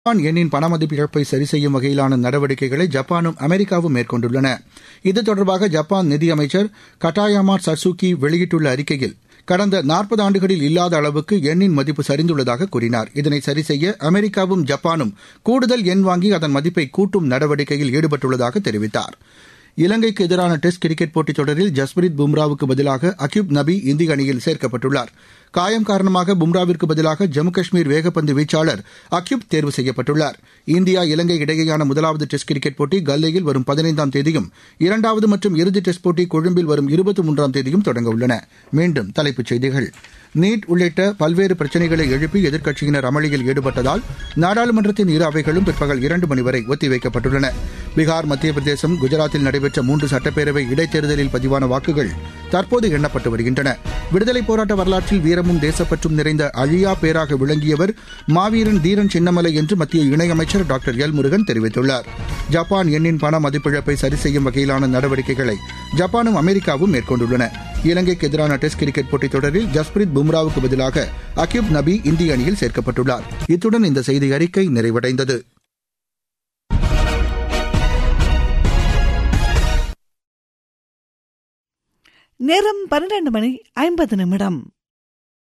Japan எண்ணின் பணமதிப்பு இழப்பை சரி செய்யும் வகையிலான நடவடிக்கைகளை ஜப்பானும் அமெரிக்காவும் மேற்கொண்டுள்ளன இது தொடர்பாக ஜப்பான் நிதியமைச்சர் கட்டாயாமா சட்சுகி வெளியிட்டுள்ள அறிக்கையில் கடந்த நாற்பது ஆண்டுகளில் இல்லாத அளவுக்கு எண்ணின் மதிப்பு சரிந்துள்ளதாக கூறினார் இதனை சரி செய்ய அமெரிக்காவும் ஜப்பானும் கூடுதல் எண் வாங்கி அதன் மதிப்பை கூட்டும் நடவடிக்கையில் ஈடுபட்டுள்ளதாக தெரிவித்தார் இலங்கைக்கு எதிரான டெஸ்ட் கிரிக்கெட் போட்டித் தொடரில் ஜஸ்பிரித் பும்ராவுக்கு பதிலாக அக்யூப் நபி இந்திய அணியில் சேர்க்கப்பட்டுள்ளார் காயம் காரணமாக பும்ராவிற்கு பதிலாக ஜம்மு காஷ்மீர் வேகப்பந்து வீச்சாளர் அக்யூப் தேர்வு செய்யப்பட்டுள்ளார் இந்தியா இலங்கை இடையேயான முதலாவது டெஸ்ட் கிரிக்கெட் போட்டி கல்லையில் வரும் பதினைந்தாம் தேதியும் இரண்டாவது மற்றும் இறுதி டெஸ்ட் போட்டி கொழும்பில் வரும் இருபத்தி மூன்றாம் தேதியும் தொடங்க உள்ளன மீண்டும் தலைப்புச் செய்திகள் நீட் உள்ளிட்ட பல்வேறு பிரச்சினைகளை எழுப்பி எதிர்க்கட்சியினர் அமளியில் ஈடுபட்டதால் நாடாளுமன்றத்தின் இரு அவைகளும் பிற்பகல் இரண்டு மணி வரை ஒத்திவைக்கப்பட்டுள்ளன பீகார் மத்திய பிரதேசம் குஜராத்தில் நடைபெற்ற மூன்று சட்டப்பேரவை இடைத்தேர்தலில் பதிவான வாக்குகள் தற்போது எண்ணப்பட்டு வருகின்றன விடுதலைப் போராட்ட வரலாற்றில் வீரமும் தேசப்பற்றும் நிறைந்த அழியா பேராக விளங்கியவர் மாவீரன் தீரன் சின்னமலை என்று மத்திய இணையமைச்சர் டாக்டர் எல் முருகன் தெரிவித்துள்ளார் ஜப்பான் எண்ணின் பண மதிப்பிழப்பை சரி செய்யும் வகையிலான நடவடிக்கைகளை ஜப்பானும் அமெரிக்காவும் மேற்கொண்டுள்ளன இலங்கைக்கு எதிரான டெஸ்ட் கிரிக்கெட் போட்டித் தொடரில் ஜஸ்பிரித் பும்ராவுக்கு பதிலாக அக்யூப் நபி இந்திய அணியில் சேர்க்கப்பட்டுள்ளார் இத்துடன் இந்த செய்தி அறிக்கை நிறைவடைந்தது நேரம் பன்னிரண்டு மணி ஐம்பது நிமிடம்